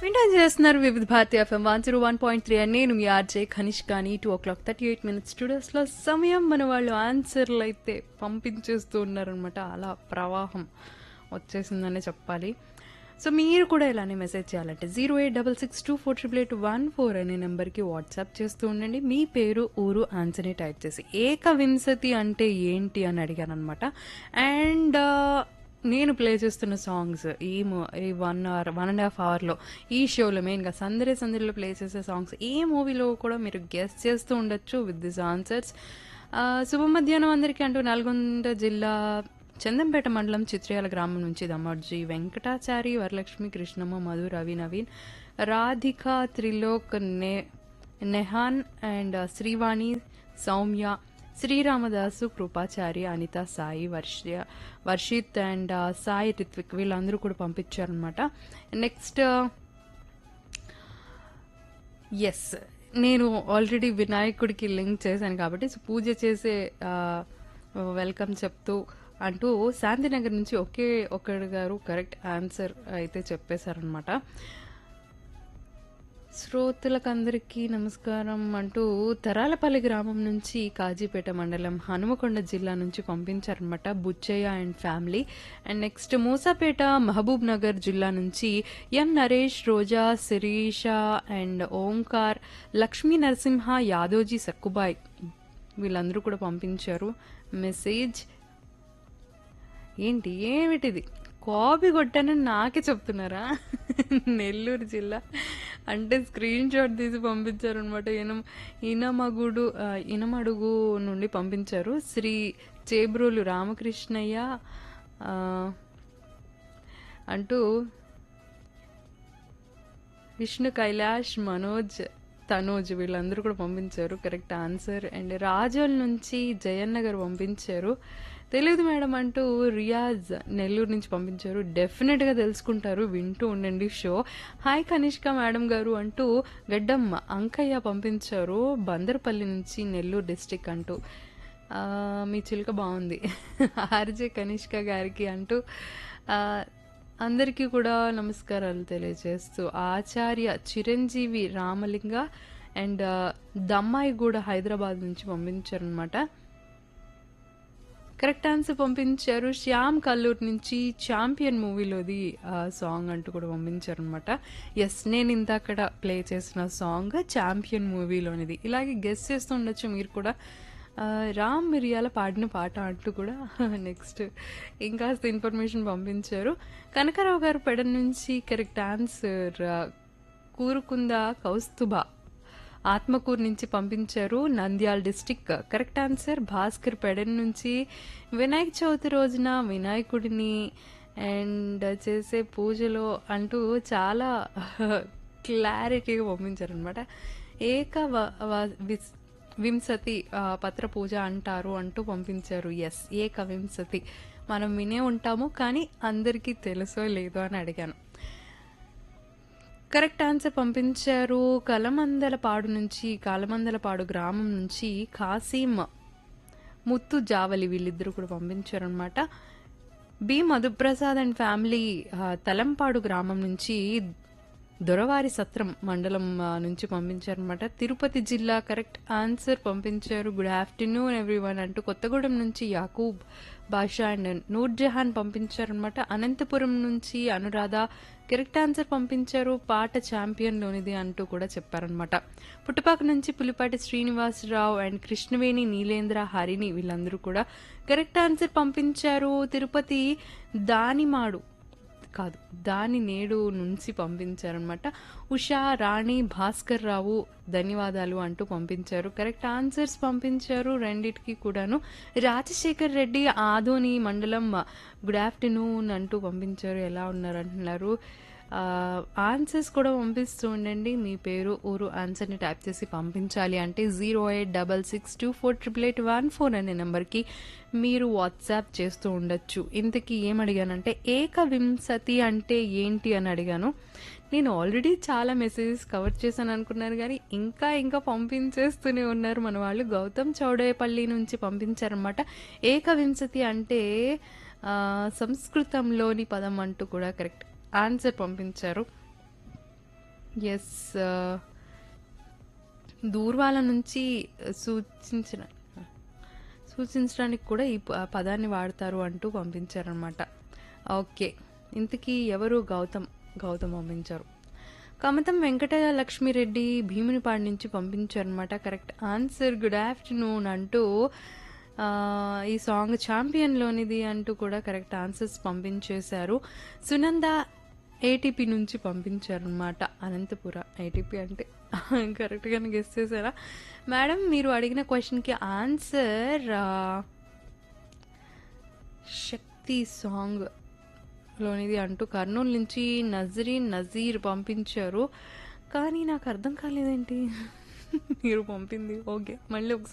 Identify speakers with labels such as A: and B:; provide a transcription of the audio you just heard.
A: వింటాన్ చేస్తున్నారు Vividh Bharati FM one zero one point three అని నేను మీ ఆర్జే ఖనిష్ కానీ two o'clock thirty eight minutes స్టూడియోస్లో సమయం మన వాళ్ళు ఆన్సర్లు అయితే పంపించేస్తూ ఉన్నారనమాట అలా ప్రవాహం వచ్చేసిందనే చెప్పాలి సో మీరు కూడా ఇలానే మెసేజ్ చేయాలంటే zero eight double six two four triple eight one four అనే నెంబర్కి వాట్సాప్ చేస్తూ ఉండండి మీ పేరు ఊరు ఆన్సర్ని టైప్ చేసి ఏకవింశతి అంటే ఏంటి అని అడిగాను అనమాట అండ్ నేను ప్లే చేస్తున్న సాంగ్స్ ఈ mo- ఈ one hour one and half అవర్లో ఈ షోలో మెయిన్గా సందరే సందడిలో ప్లే చేసే సాంగ్స్ ఏ మూవీలో కూడా మీరు గెస్ట్ చేస్తూ ఉండొచ్చు విత్ దిస్ ఆన్సర్స్ శుభ మధ్యాహ్నం అందరికీ అంటూ నల్గొండ జిల్లా చందంపేట మండలం చిత్రయాల గ్రామం నుంచి దమ్మర్జీ వెంకటాచారి వరలక్ష్మి కృష్ణమ్మ మధు రవి నవీన్ రాధిక త్రిలోక్ నె నెహాన్ అండ్ శ్రీవాణి సౌమ్య శ్రీరామదాసు కృపాచారి అనిత సాయి వర్ష వర్షిత్ అండ్ సాయి రిత్విక్ వీళ్ళందరూ కూడా పంపించారనమాట నెక్స్ట్ ఎస్ నేను ఆల్రెడీ వినాయకుడికి లింక్ చేశాను కాబట్టి సో పూజ చేసే వెల్కమ్ చెప్తూ అంటూ శాంతినగర్ నుంచి ఒకే ఒకడు గారు కరెక్ట్ ఆన్సర్ అయితే చెప్పేశారనమాట శ్రోతలకందరికీ నమస్కారం అంటూ తరాలపల్లి గ్రామం నుంచి కాజీపేట మండలం హనుమకొండ జిల్లా నుంచి పంపించారనమాట Butchaiah and family and next Moosapet Mahabubnagar జిల్లా నుంచి ఎం నరేష్ రోజా శిరీష అండ్ ఓంకార్ లక్ష్మీ నరసింహ యాదోజీ సక్కుబాయ్ వీళ్ళందరూ కూడా పంపించారు మెసేజ్ ఏంటి ఏమిటిది కాపీ కొట్టానని నాకే చెప్తున్నారా నెల్లూరు జిల్లా అంటే స్క్రీన్ షాట్ తీసి పంపించారు అనమాట ఇనం ఇనమగుడు ఆ, ఇనమడుగు నుండి పంపించారు శ్రీ చేబ్రోలు రామకృష్ణయ్య ఆ, అంటూ విష్ణు కైలాష్ మనోజ్ తనోజ్ వీళ్ళందరూ కూడా పంపించారు కరెక్ట్ ఆన్సర్ అండ్ రాజోల్ నుంచి జయన్న గారు పంపించారు తెలియదు మేడం అంటూ రియాజ్ నెల్లూరు నుంచి పంపించారు డెఫినెట్గా తెలుసుకుంటారు వింటూ ఉండండి షో హాయ్ కనిష్క మేడం గారు అంటూ గడ్డమ్మ అంకయ్య పంపించారు బందర్పల్లి నుంచి నెల్లూరు డిస్టిక్ అంటూ ఆ, మీ చిలుక బాగుంది ఆర్జే కనిష్క గారికి అంటూ ఆ, అందరికీ కూడా నమస్కారాలు తెలియజేస్తూ ఆచార్య చిరంజీవి రామలింగ అండ్ దమ్మాయి కూడా హైదరాబాద్ నుంచి పంపించారనమాట కరెక్ట్ ఆన్సర్ పంపించారు శ్యామ్ కల్లూరు నుంచి ఛాంపియన్ మూవీలోది సాంగ్ అంటూ కూడా పంపించారనమాట ఎస్ నేను ఇంతక్కడ ప్లే చేసిన సాంగ్ ఛాంపియన్ మూవీలోనిది ఇలాగే గెస్ట్ చేస్తూ ఉండొచ్చు మీరు కూడా ఆ, రామ్ మిరియాల పాడిన పాట అంటూ కూడా నెక్స్ట్ ఇంకాస్త ఇన్ఫర్మేషన్ పంపించారు కనకరావు గారు పెడ నుంచి కరెక్ట్ ఆన్సర్ కూరుకుంద కౌస్తుభ ఆత్మకూరు నుంచి పంపించారు Nandyal district correct answer Bhaskar Pedana నుంచి వినాయక చవితి రోజున వినాయకుడిని అండ్ చేసే పూజలో అంటూ చాలా క్లారిటీగా పంపించారనమాట ఏక వ- వ- విస్- వింశతి ఆ, పత్ర పూజ అంటారు అంటూ పంపించారు ఎస్ ఏక వింశతి మనం వినే ఉంటాము కానీ అందరికీ తెలుసో లేదో అని అడిగాను కరెక్ట్ ఆన్సర్ పంపించారు కలమందలపాడు నుంచి కలమందలపాడు గ్రామం నుంచి కాసీం ముత్తు జావలి వీళ్ళిద్దరూ కూడా పంపించారు అనమాట బి మధుప్రసాద్ అండ్ ఫ్యామిలీ ఆ, తలంపాడు గ్రామం నుంచి దొరవారి సత్రం మండలం ఆ, నుంచి పంపించారనమాట తిరుపతి జిల్లా కరెక్ట్ ఆన్సర్ పంపించారు గుడ్ ఆఫ్టర్నూన్ ఎవ్రీవన్ అంటూ కొత్తగూడెం నుంచి యాకూబ్ బాషా అండ్ నూర్జహాన్ పంపించారనమాట అనంతపురం నుంచి అనురాధ కరెక్ట్ ఆన్సర్ పంపించారు పాట ఛాంపియన్లోనిది అంటూ కూడా చెప్పారనమాట పుట్టపాక నుంచి పులిపాటి శ్రీనివాసరావు అండ్ కృష్ణవేణి నీలేంద్ర హరిణి వీళ్ళందరూ కూడా కరెక్ట్ ఆన్సర్ పంపించారు తిరుపతి దానిమాడు కాదు దాని నేడు నుంచి పంపించారనమాట ఉషా రాణి భాస్కర్ రావు ధన్యవాదాలు అంటూ పంపించారు కరెక్ట్ ఆన్సర్స్ పంపించారు రెండిటికి కూడాను రాజశేఖర్ రెడ్డి ఆదోని మండలం గుడ్ ఆఫ్టర్నూన్ అంటూ పంపించారు ఎలా ఉన్నారు అంటున్నారు ఆన్సర్స్ కూడా పంపిస్తూ ఉండండి మీ పేరు ఊరు ఆన్సర్ని టైప్ చేసి పంపించాలి అంటే zero eight double six two four triple eight one four అనే నెంబర్కి మీరు వాట్సాప్ చేస్తూ ఉండొచ్చు ఇంతకీ ఏం అడిగానంటే ఏకవింశతి అంటే ఏంటి అని అడిగాను నేను ఆల్రెడీ చాలా మెసేజెస్ కవర్ చేశాను అనుకున్నారు కానీ ఇంకా ఇంకా పంపించేస్తూనే ఉన్నారు మన వాళ్ళు గౌతమ్ చౌడేపల్లి నుంచి పంపించారనమాట ఏకవింశతి అంటే ఆ, సంస్కృతంలోని పదం అంటూ కూడా కరెక్ట్ ఆన్సర్ పంపించారు ఎస్ దూర్వాల నుంచి సూచించిన సూచించడానికి కూడా ఈ ప- పదాన్ని వాడతారు అంటూ పంపించారనమాట ఓకే ఇంతకీ ఎవరు గౌతమ్ గౌతమ్ పంపించారు కమతం వెంకట లక్ష్మిరెడ్డి భీమునిపాడు నుంచి పంపించారనమాట కరెక్ట్ ఆన్సర్ గుడ్ ఆఫ్టర్నూన్ అంటూ ఆ, ఈ సాంగ్ ఛాంపియన్లోనిది అంటూ కూడా కరెక్ట్ ఆన్సర్స్ పంపించేశారు సునంద ఏటీపీ నుంచి పంపించారనమాట అనంతపుర ఏటీపీ అంటే కరెక్ట్గానే గెస్ చేశారా మేడం మీరు అడిగిన క్వశ్చన్కి ఆన్సర్ శక్తి సాంగ్ లోనిది అంటూ కర్నూలు నుంచి నజరీన్ నజీర్ పంపించారు కానీ నాకు అర్థం కాలేదేంటి మీరు పంపింది ఓకే మళ్ళీ ఒకసారి